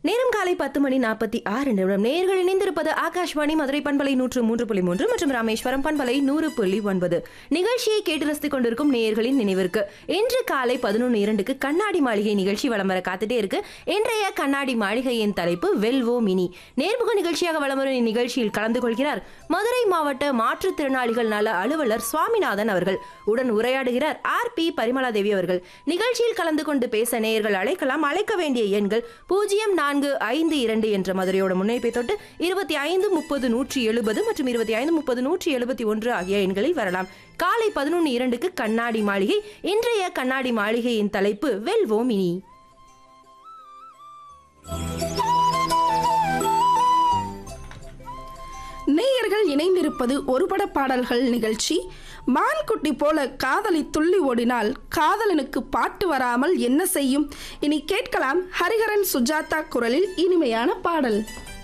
நேரம் காலை பத்து மணி நாற்பத்தி ஆறு நிமிடம் நேர்கள் இணைந்திருப்பது ஆகாஷ்வாணி மதுரை பண்பலை நூற்று மூன்று புள்ளி மூன்று மற்றும் ராமேஸ்வரம் பண்பலை நூறு புள்ளி ஒன்பது நிகழ்ச்சியை கேட்டு ரசித்துக் கொண்டிருக்கும் நேயர்களின் நினைவிற்கு இன்று காலை பதினொன்று இரண்டுக்கு கண்ணாடி மாளிகை நிகழ்ச்சி வலம் வர காத்துட்டே இருக்கு இன்றைய கண்ணாடி மாளிகையின் தலைப்பு வெல்வோ மினி நேர்முக நிகழ்ச்சியாக வலம் வரும் இந்நிகழ்ச்சியில் கலந்து கொள்கிறார் மதுரை மாவட்ட மாற்றுத்திறனாளிகள் நல அலுவலர் சுவாமிநாதன் அவர்கள் உடன் உரையாடுகிறார் ஆர் பி பரிமலாதேவி அவர்கள் நிகழ்ச்சியில் கலந்து கொண்டு பேச நேயர்கள் அழைக்கலாம் அழைக்க வேண்டிய எண்கள் பூஜ்ஜியம் நான்கு ஐந்து இரண்டு என்ற மதுரையோட முன்னைப்பை தொட்டு இருபத்தி ஐந்து முப்பது நூற்றி எழுபது மற்றும் இருபத்தி ஐந்து முப்பது நூற்றி எழுபத்தி ஒன்று ஆகிய எண்களில் வரலாம் காலை பதினொன்று இரண்டுக்கு கண்ணாடி மாளிகை இன்றைய கண்ணாடி மாளிகையின் தலைப்பு வெல்வோம் இனி நேயர்கள் இணைந்திருப்பது ஒருபட பாடல்கள் நிகழ்ச்சி மான்குட்டி போல காதலி துள்ளி ஓடினால் காதலனுக்கு பாட்டு வராமல் என்ன செய்யும் இனி கேட்கலாம் ஹரிஹரன் சுஜாதா குரலில் இனிமையான பாடல்